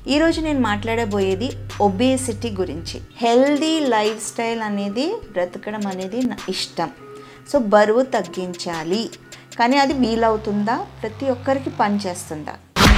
ఈరోజు నేను మాట్లాడబోయేది ఒబేసిటీ గురించి హెల్దీ లైఫ్ స్టైల్ అనేది బ్రతకడం అనేది నా ఇష్టం సో బరువు తగ్గించాలి కానీ అది వీలవుతుందా ప్రతి ఒక్కరికి పనిచేస్తుందా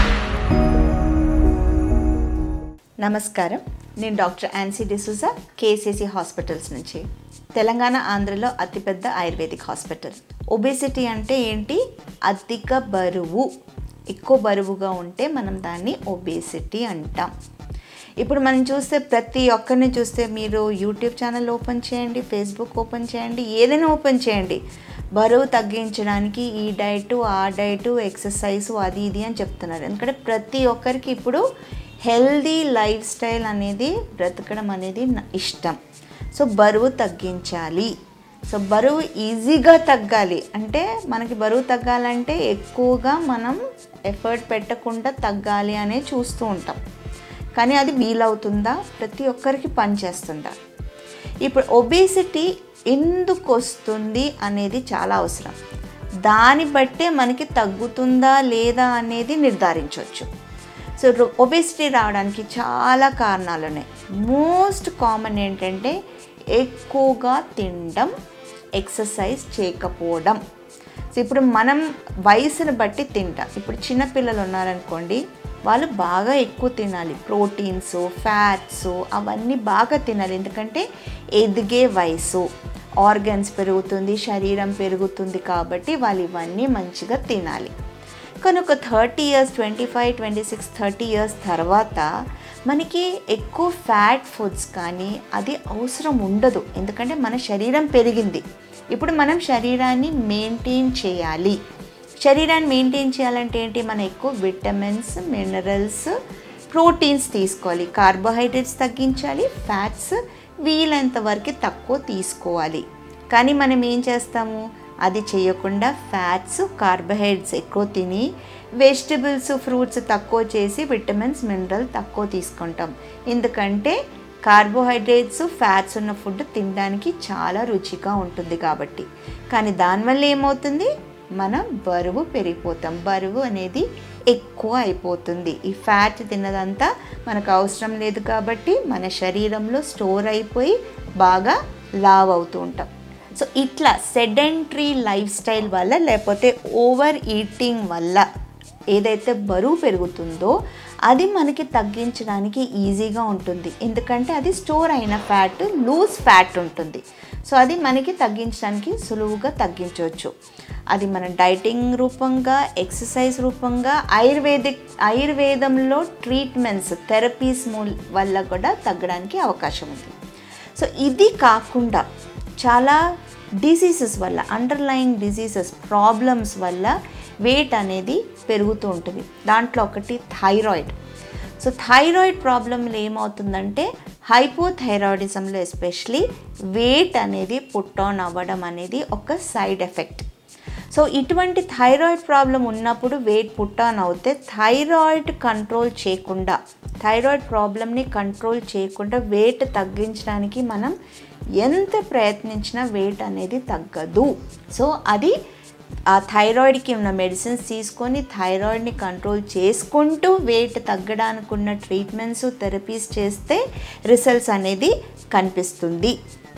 నమస్కారం నేను doctor Ancy D'Souza KCC hospitals నుంచి తెలంగాణ ఆంధ్రలో అతిపెద్ద ఆయుర్వేదిక్ హాస్పిటల్ ఒబేసిటీ అంటే ఏంటి అధిక బరువు ఎక్కువ బరువుగా ఉంటే మనం దాన్ని ఒబేసిటీ అంటాం ఇప్పుడు మనం చూస్తే ప్రతి ఒక్కరిని చూస్తే మీరు యూట్యూబ్ ఛానల్ ఓపెన్ చేయండి ఫేస్బుక్ ఓపెన్ చేయండి ఏదైనా ఓపెన్ చేయండి బరువు తగ్గించడానికి ఈ డైటు ఆ డైటు ఎక్సర్సైజు అది ఇది అని చెప్తున్నారు ఎందుకంటే ప్రతి ఒక్కరికి ఇప్పుడు హెల్దీ లైఫ్ స్టైల్ అనేది బ్రతకడం అనేది నా ఇష్టం సో బరువు తగ్గించాలి సో బరువు ఈజీగా తగ్గాలి అంటే మనకి బరువు తగ్గాలంటే ఎక్కువగా మనం ఎఫర్ట్ పెట్టకుండా తగ్గాలి అనే చూస్తూ ఉంటాం కానీ అది వీలవుతుందా ప్రతి ఒక్కరికి పనిచేస్తుందా ఇప్పుడు ఒబేసిటీ ఎందుకు వస్తుంది అనేది చాలా అవసరం దాన్ని బట్టే మనకి తగ్గుతుందా లేదా అనేది నిర్ధారించవచ్చు సో ఒబేసిటీ రావడానికి చాలా కారణాలు ఉన్నాయి మోస్ట్ కామన్ ఏంటంటే ఎక్కువగా తినడం ఎక్సర్సైజ్ చేయకపోవడం సో ఇప్పుడు మనం వయసును బట్టి తింటాం ఇప్పుడు చిన్నపిల్లలు ఉన్నారనుకోండి వాళ్ళు బాగా ఎక్కువ తినాలి ప్రోటీన్స్ ఫ్యాట్స్ అవన్నీ బాగా తినాలి ఎందుకంటే ఎదిగే వయసు ఆర్గన్స్ పెరుగుతుంది శరీరం పెరుగుతుంది కాబట్టి వాళ్ళు ఇవన్నీ మంచిగా తినాలి కానీ ఒక thirty years twenty five twenty six thirty years తర్వాత మనకి ఎక్కువ ఫ్యాట్ ఫుడ్స్ కానీ అది అవసరం ఉండదు ఎందుకంటే మన శరీరం పెరిగింది ఇప్పుడు మనం శరీరాన్ని మెయింటైన్ చేయాలి శరీరాన్ని మెయింటైన్ చేయాలంటే ఏంటి మనం ఎక్కువ విటమిన్స్ మినరల్స్ ప్రోటీన్స్ తీసుకోవాలి కార్బోహైడ్రేట్స్ తగ్గించాలి ఫ్యాట్స్ వీలైనంత వరకు తక్కువ తీసుకోవాలి కానీ మనం ఏం చేస్తాము అది చేయకుండా ఫ్యాట్స్ కార్బోహైడ్రేట్స్ ఎక్కువ తిని వెజిటబుల్స్ ఫ్రూట్స్ తక్కువ చేసి విటమిన్స్ మినరల్ తక్కువ తీసుకుంటాం ఎందుకంటే కార్బోహైడ్రేట్స్ ఫ్యాట్స్ ఉన్న ఫుడ్ తినడానికి చాలా రుచిగా ఉంటుంది కాబట్టి కానీ దానివల్ల ఏమవుతుంది మనం బరువు పెరిగిపోతాం బరువు అనేది ఎక్కువ అయిపోతుంది ఈ ఫ్యాట్ తిన్నదంతా మనకు అవసరం లేదు కాబట్టి మన శరీరంలో స్టోర్ అయిపోయి బాగా లావ్ అవుతూ ఉంటాం సో ఇట్లా సెడెంటరీ లైఫ్ స్టైల్ వల్ల లేకపోతే ఓవర్ ఈటింగ్ వల్ల ఏదైతే బరువు పెరుగుతుందో అది మనకి తగ్గించడానికి ఈజీగా ఉంటుంది ఎందుకంటే అది స్టోర్ అయిన ఫ్యాట్ లూజ్ ఫ్యాట్ ఉంటుంది సో అది మనకి తగ్గించడానికి సులువుగా తగ్గించవచ్చు అది మన డైటింగ్ రూపంగా ఎక్సర్సైజ్ రూపంగా ఆయుర్వేదిక్ ఆయుర్వేదంలో ట్రీట్మెంట్స్ థెరపీస్ వల్ల కూడా తగ్గడానికి అవకాశం ఉంది సో ఇది కాకుండా చాలా డిసీజెస్ వల్ల అండర్లయింగ్ డిసీజెస్ ప్రాబ్లమ్స్ వల్ల వెయిట్ అనేది పెరుగుతూ ఉంటుంది దాంట్లో ఒకటి థైరాయిడ్ సో థైరాయిడ్ ప్రాబ్లంలో ఏమవుతుందంటే హైపోథైరాయిడిజంలో ఎస్పెషలీ వెయిట్ అనేది పుట్ ఆన్ అవ్వడం అనేది ఒక సైడ్ ఎఫెక్ట్ సో ఇటువంటి థైరాయిడ్ ప్రాబ్లం ఉన్నప్పుడు వెయిట్ పుట్ ఆన్ అవుతే థైరాయిడ్ కంట్రోల్ చేయకుండా థైరాయిడ్ ప్రాబ్లమ్ని కంట్రోల్ చేయకుండా వెయిట్ తగ్గించడానికి మనం ఎంత ప్రయత్నించినా వెయిట్ అనేది తగ్గదు సో అది ఆ థైరాయిడ్కి ఉన్న మెడిసిన్స్ తీసుకొని థైరాయిడ్ని కంట్రోల్ చేసుకుంటూ వెయిట్ తగ్గడానికి ఉన్న ట్రీట్మెంట్స్ థెరపీస్ చేస్తే రిజల్ట్స్ అనేది కనిపిస్తుంది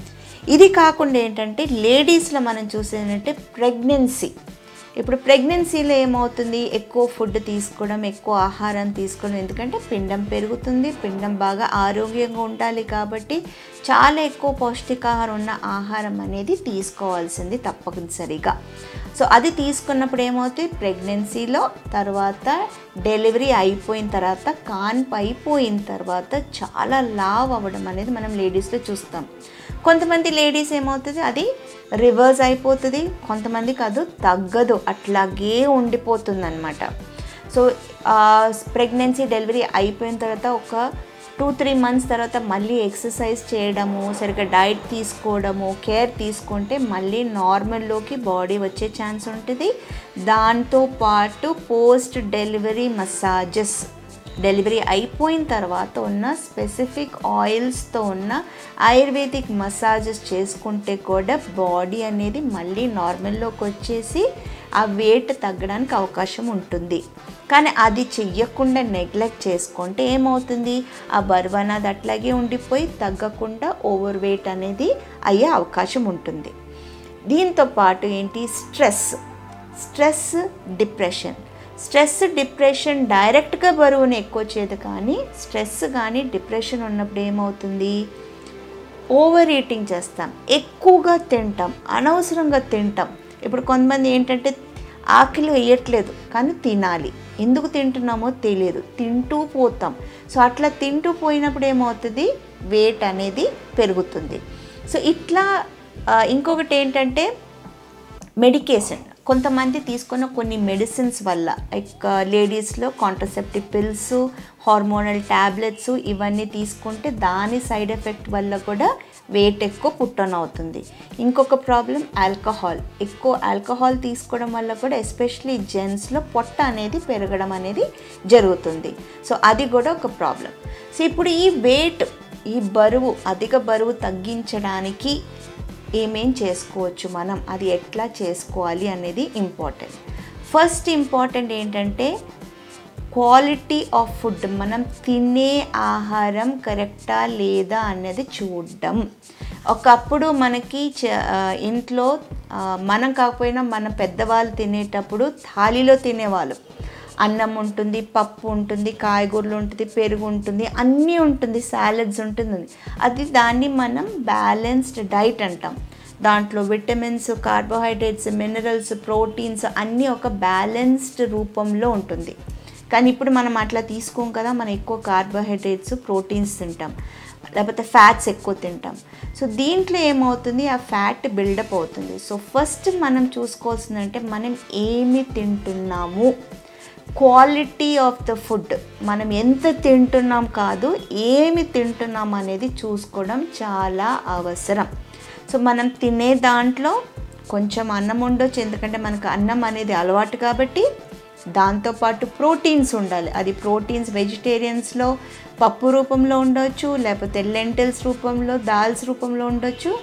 ఇది కాకుండా ఏంటంటే లేడీస్లో మనం చూసేదంటే ప్రెగ్నెన్సీ ఇప్పుడు ప్రెగ్నెన్సీలో ఏమవుతుంది ఎక్కువ ఫుడ్ తీసుకోవడం ఎక్కువ ఆహారం తీసుకోవడం ఎందుకంటే పిండం పెరుగుతుంది పిండం బాగా ఆరోగ్యంగా ఉండాలి కాబట్టి చాలా ఎక్కువ పౌష్టికాహారం ఉన్న ఆహారం అనేది తీసుకోవాల్సింది తప్పనిసరిగా సో అది తీసుకున్నప్పుడు ఏమవుతుంది ప్రెగ్నెన్సీలో తర్వాత డెలివరీ అయిపోయిన తర్వాత కాన్పు అయిపోయిన తర్వాత చాలా లావ్ అవ్వడం అనేది మనం లేడీస్లో చూస్తాం కొంతమంది లేడీస్ ఏమవుతుంది అది రివర్స్ అయిపోతుంది కొంతమంది కాదు తగ్గదు అట్లాగే ఉండిపోతుంది అనమాట సో ప్రెగ్నెన్సీ డెలివరీ అయిపోయిన తర్వాత ఒక టూ త్రీ మంత్స్ తర్వాత మళ్ళీ ఎక్సర్సైజ్ చేయడము సరిగ్గా డైట్ తీసుకోవడము కేర్ తీసుకుంటే మళ్ళీ నార్మల్లోకి బాడీ వచ్చే ఛాన్స్ ఉంటుంది దాంతోపాటు పోస్ట్ డెలివరీ మసాజెస్ డెలివరీ అయిపోయిన తర్వాత ఉన్న స్పెసిఫిక్ ఆయిల్స్తో ఉన్న ఆయుర్వేదిక్ మసాజెస్ చేసుకుంటే కూడా బాడీ అనేది మళ్ళీ నార్మల్లోకి వచ్చేసి ఆ వెయిట్ తగ్గడానికి అవకాశం ఉంటుంది కానీ అది చెయ్యకుండా నెగ్లెక్ట్ చేసుకుంటే ఏమవుతుంది ఆ బరువు అనేది అట్లాగే ఉండిపోయి తగ్గకుండా ఓవర్ వెయిట్ అనేది అయ్యే అవకాశం ఉంటుంది దీంతో పాటు ఏంటి stress stress depression stress depression డైరెక్ట్గా బరువుని ఎక్కువ చేయదు కానీ స్ట్రెస్ కానీ డిప్రెషన్ ఉన్నప్పుడు ఏమవుతుంది ఓవర్ ఈటింగ్ చేస్తాం ఎక్కువగా తింటాం అనవసరంగా తింటాం ఇప్పుడు కొంతమంది ఏంటంటే ఆకలి వేయట్లేదు కానీ తినాలి ఎందుకు తింటున్నామో తెలియదు తింటూ పోతాం సో అట్లా తింటూ పోయినప్పుడు ఏమవుతుంది వెయిట్ అనేది పెరుగుతుంది సో ఇట్లా ఆ, ఇంకొకటి ఏంటంటే మెడికేషన్ కొంతమంది తీసుకున్న కొన్ని మెడిసిన్స్ వల్ల లైక్ లేడీస్లో కాంట్రసెప్టివ్ పిల్స్ హార్మోనల్ ట్యాబ్లెట్స్ ఇవన్నీ తీసుకుంటే దాని సైడ్ ఎఫెక్ట్ వల్ల కూడా వెయిట్ ఎక్కువ పుట్టన్ అవుతుంది ఇంకొక ప్రాబ్లం ఆల్కహాల్ ఎక్కువ ఆల్కహాల్ తీసుకోవడం వల్ల కూడా ఎస్పెషలీ జెంట్స్లో పొట్ట అనేది పెరగడం అనేది జరుగుతుంది సో అది కూడా ఒక ప్రాబ్లం సో ఇప్పుడు ఈ వెయిట్ ఈ బరువు అధిక బరువు తగ్గించడానికి ఏమేం చేసుకోవచ్చు మనం అది ఎట్లా చేసుకోవాలి అనేది ఇంపార్టెంట్ ఫస్ట్ ఇంపార్టెంట్ ఏంటంటే క్వాలిటీ ఆఫ్ ఫుడ్ మనం తినే ఆహారం కరెక్టా లేదా అన్నది చూడడం ఒకప్పుడు మనకి చ- ఆ, ఇంట్లో ఆ, మనం కాకపోయినా మన పెద్దవాళ్ళు తినేటప్పుడు థాలీలో తినేవాళ్ళు అన్నం ఉంటుంది పప్పు ఉంటుంది కాయగూరలు ఉంటుంది పెరుగు ఉంటుంది అన్నీ ఉంటుంది సాలడ్స్ ఉంటుంది అది దాన్ని మనం బ్యాలెన్స్డ్ డైట్ అంటాం దాంట్లో విటమిన్స్ కార్బోహైడ్రేట్స్ మినరల్స్ ప్రోటీన్స్ అన్నీ ఒక బ్యాలెన్స్డ్ రూపంలో ఉంటుంది కానీ ఇప్పుడు మనం అట్లా తీసుకోం కదా మనం ఎక్కువ కార్బోహైడ్రేట్స్ ప్రోటీన్స్ తింటాం లేకపోతే ఫ్యాట్స్ ఎక్కువ తింటాం సో దీంట్లో ఏమవుతుంది ఆ ఫ్యాట్ బిల్డప్ అవుతుంది సో ఫస్ట్ మనం చూసుకోవాల్సిందంటే మనం ఏమి తింటున్నాము క్వాలిటీ ఆఫ్ ద ఫుడ్ మనం ఎంత తింటున్నాం కాదు ఏమి తింటున్నాం అనేది చూసుకోవడం చాలా అవసరం సో మనం తినే దాంట్లో కొంచెం అన్నం ఉండొచ్చు ఎందుకంటే మనకు అన్నం అనేది అలవాటు కాబట్టి దాంతోపాటు ప్రోటీన్స్ ఉండాలి అది ప్రోటీన్స్ వెజిటేరియన్స్లో పప్పు రూపంలో ఉండొచ్చు లేకపోతే లెంటిల్స్ రూపంలో దాల్స్ రూపంలో ఉండొచ్చు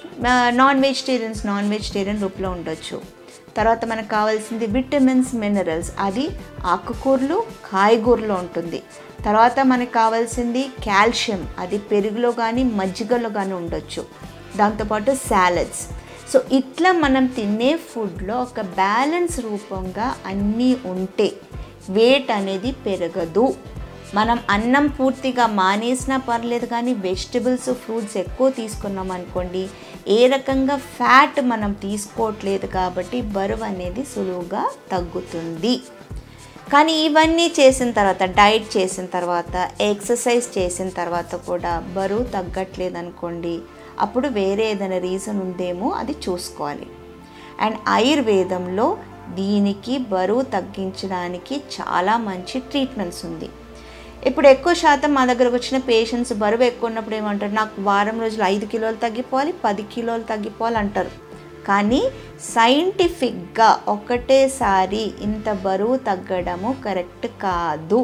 నాన్ వెజిటేరియన్స్ నాన్ వెజిటేరియన్ రూపంలో ఉండొచ్చు తర్వాత మనకు కావాల్సింది విటమిన్స్ మినరల్స్ అది ఆకుకూరలు కాయగూరలో ఉంటుంది తర్వాత మనకు కావాల్సింది కాల్షియం అది పెరుగులో కానీ మజ్జిగలో కానీ ఉండొచ్చు దాంతోపాటు సాలడ్స్ సో ఇట్లా మనం తినే ఫుడ్లో ఒక బ్యాలెన్స్ రూపంగా అన్నీ ఉంటే వెయిట్ అనేది పెరగదు మనం అన్నం పూర్తిగా మానేసినా పర్లేదు కానీ వెజిటబుల్స్ ఫ్రూట్స్ ఎక్కువ తీసుకున్నాం అనుకోండి ఏ రకంగా ఫ్యాట్ మనం తీసుకోవట్లేదు కాబట్టి బరువు అనేది సులువుగా తగ్గుతుంది కానీ ఇవన్నీ చేసిన తర్వాత డైట్ చేసిన తర్వాత ఎక్సర్సైజ్ చేసిన తర్వాత కూడా బరువు తగ్గట్లేదు అనుకోండి అప్పుడు వేరే ఏదైనా రీజన్ ఉందేమో అది చూసుకోవాలి అండ్ ఆయుర్వేదంలో దీనికి బరువు తగ్గించడానికి చాలా మంచి ట్రీట్మెంట్స్ ఉంది ఇప్పుడు ఎక్కువ శాతం మా దగ్గరకు వచ్చిన పేషెంట్స్ బరువు ఎక్కువ ఉన్నప్పుడు ఏమంటారు నాకు వారం రోజులు ఐదు కిలోలు తగ్గిపోవాలి పది కిలోలు తగ్గిపోవాలి అంటారు కానీ సైంటిఫిక్గా ఒకటేసారి ఇంత బరువు తగ్గడము కరెక్ట్ కాదు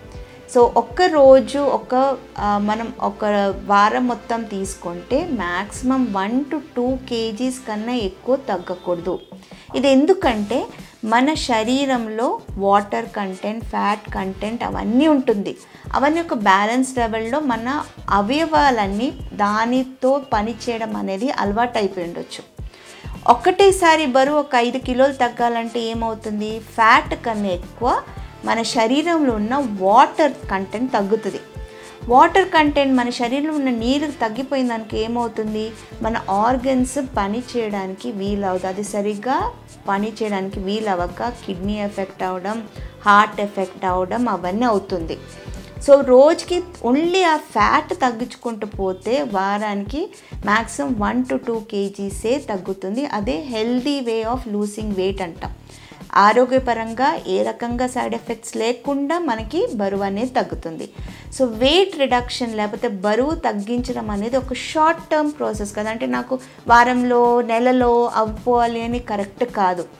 సో ఒక్క రోజు ఒక ఆ, మనం ఒక వారం మొత్తం తీసుకుంటే maximum one to two KGs కన్నా ఎక్కువ తగ్గకూడదు ఇది ఎందుకంటే మన శరీరంలో వాటర్ కంటెంట్ ఫ్యాట్ కంటెంట్ అవన్నీ ఉంటుంది అవన్నీ ఒక బ్యాలెన్స్ లెవెల్లో మన అవయవాలన్నీ దానితో పనిచేయడం అనేది అలవాటు అయిపోయి ఉండొచ్చు ఒక్కటేసారి బరువు ఒక ఐదు కిలోలు తగ్గాలంటే ఏమవుతుంది ఫ్యాట్ కన్నా ఎక్కువ మన శరీరంలో ఉన్న వాటర్ కంటెంట్ తగ్గుతుంది వాటర్ కంటెంట్ మన శరీరంలో ఉన్న నీరు తగ్గిపోయిన దానికి ఏమవుతుంది మన ఆర్గన్స్ పని చేయడానికి వీలవుతుంది అది సరిగ్గా పని చేయడానికి వీలవ్వక కిడ్నీ ఎఫెక్ట్ అవ్వడం హార్ట్ ఎఫెక్ట్ అవ్వడం అవన్నీ అవుతుంది సో రోజుకి ఓన్లీ ఆ ఫ్యాట్ తగ్గించుకుంటూ పోతే వారానికి మ్యాక్సిమం వన్ టు టూ కేజీసే తగ్గుతుంది అదే healthy way of losing weight అంటాం ఆరోగ్యపరంగా ఏ రకంగా సైడ్ ఎఫెక్ట్స్ లేకుండా మనకి బరువు అనేది తగ్గుతుంది సో వెయిట్ రిడక్షన్ లేకపోతే బరువు తగ్గించడం అనేది ఒక షార్ట్ టర్మ్ ప్రాసెస్ కదా అంటే నాకు వారంలో నెలలో అవ్వాలి అని కరెక్ట్ కాదు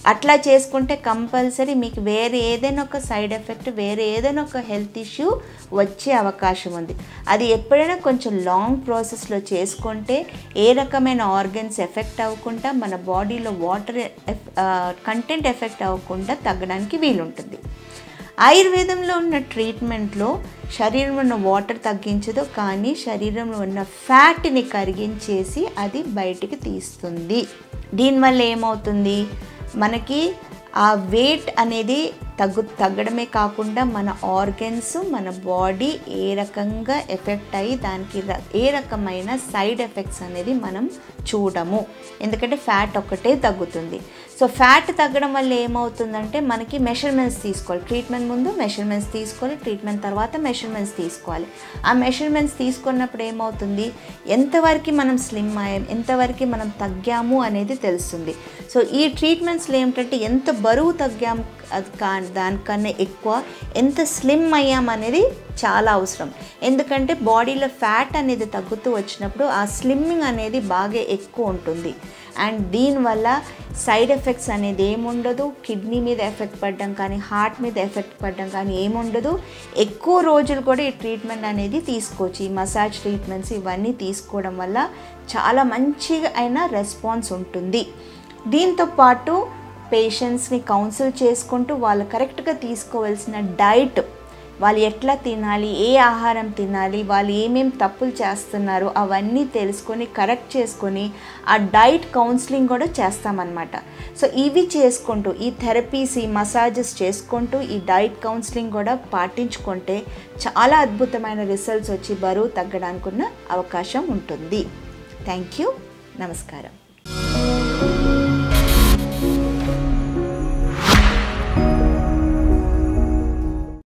అట్లా చేసుకుంటే కంపల్సరీ మీకు వేరే ఏదైనా ఒక సైడ్ ఎఫెక్ట్ వేరే ఏదైనా ఒక హెల్త్ ఇష్యూ వచ్చే అవకాశం ఉంది అది ఎప్పుడైనా కొంచెం లాంగ్ ప్రాసెస్లో చేసుకుంటే ఏ రకమైన ఆర్గన్స్ ఎఫెక్ట్ అవ్వకుండా మన బాడీలో వాటర్ కంటెంట్ ఎఫెక్ట్ అవ్వకుండా తగ్గడానికి వీలుంటుంది ఆయుర్వేదంలో ఉన్న ట్రీట్మెంట్లో శరీరంలో ఉన్న వాటర్ తగ్గించదు కానీ శరీరంలో ఉన్న ఫ్యాట్ని కరిగించేసి అది బయటికి తీస్తుంది దీనివల్ల ఏమవుతుంది మనకి ఆ వెయిట్ అనేది తగ్గు తగ్గడమే కాకుండా మన ఆర్గన్స్ మన బాడీ ఏ రకంగా ఎఫెక్ట్ అయ్యి దానికి ర- ఏ రకమైన సైడ్ ఎఫెక్ట్స్ అనేది మనం చూడము ఎందుకంటే ఫ్యాట్ ఒక్కటే తగ్గుతుంది సో ఫ్యాట్ తగ్గడం వల్ల ఏమవుతుందంటే మనకి మెషర్మెంట్స్ తీసుకోవాలి ట్రీట్మెంట్ ముందు మెషర్మెంట్స్ తీసుకోవాలి ట్రీట్మెంట్ తర్వాత మెషర్మెంట్స్ తీసుకోవాలి ఆ మెషర్మెంట్స్ తీసుకున్నప్పుడు ఏమవుతుంది ఎంతవరకు మనం స్లిమ్ అయ్యాం ఎంతవరకు మనం తగ్గాము అనేది తెలుస్తుంది సో ఈ ట్రీట్మెంట్స్లో ఏమిటంటే ఎంత బరువు తగ్గాం అది కా దానికన్నా ఎక్కువ ఎంత స్లిమ్ అయ్యాం అనేది చాలా అవసరం ఎందుకంటే బాడీలో ఫ్యాట్ అనేది తగ్గుతూ వచ్చినప్పుడు ఆ స్లిమ్మింగ్ అనేది బాగా ఎక్కువ ఉంటుంది అండ్ దీనివల్ల సైడ్ ఎఫెక్ట్స్ అనేది ఏముండదు కిడ్నీ మీద ఎఫెక్ట్ పడడం కానీ హార్ట్ మీద ఎఫెక్ట్ పడడం కానీ ఏముండదు ఎక్కువ రోజులు కూడా ఈ ట్రీట్మెంట్ అనేది తీసుకోవచ్చు ఈ మసాజ్ ట్రీట్మెంట్స్ ఇవన్నీ తీసుకోవడం వల్ల చాలా మంచిగా అయిన రెస్పాన్స్ ఉంటుంది దీంతో పాటు పేషెంట్స్ని కౌన్సిల్ చేసుకుంటూ వాళ్ళు కరెక్ట్గా తీసుకోవాల్సిన డైట్ వాళ్ళు ఎట్లా తినాలి ఏ ఆహారం తినాలి వాళ్ళు ఏమేం తప్పులు చేస్తున్నారు అవన్నీ తెలుసుకొని కరెక్ట్ చేసుకొని ఆ డైట్ కౌన్సిలింగ్ కూడా చేస్తామన్నమాట సో ఇవి చేసుకుంటూ ఈ థెరపీస్ ఈ మసాజెస్ చేసుకుంటూ ఈ డైట్ కౌన్సిలింగ్ కూడా పాటించుకుంటే చాలా అద్భుతమైన రిజల్ట్స్ వచ్చి బరువు తగ్గడానికి ఉన్న అవకాశం ఉంటుంది థ్యాంక్ యూ నమస్కారం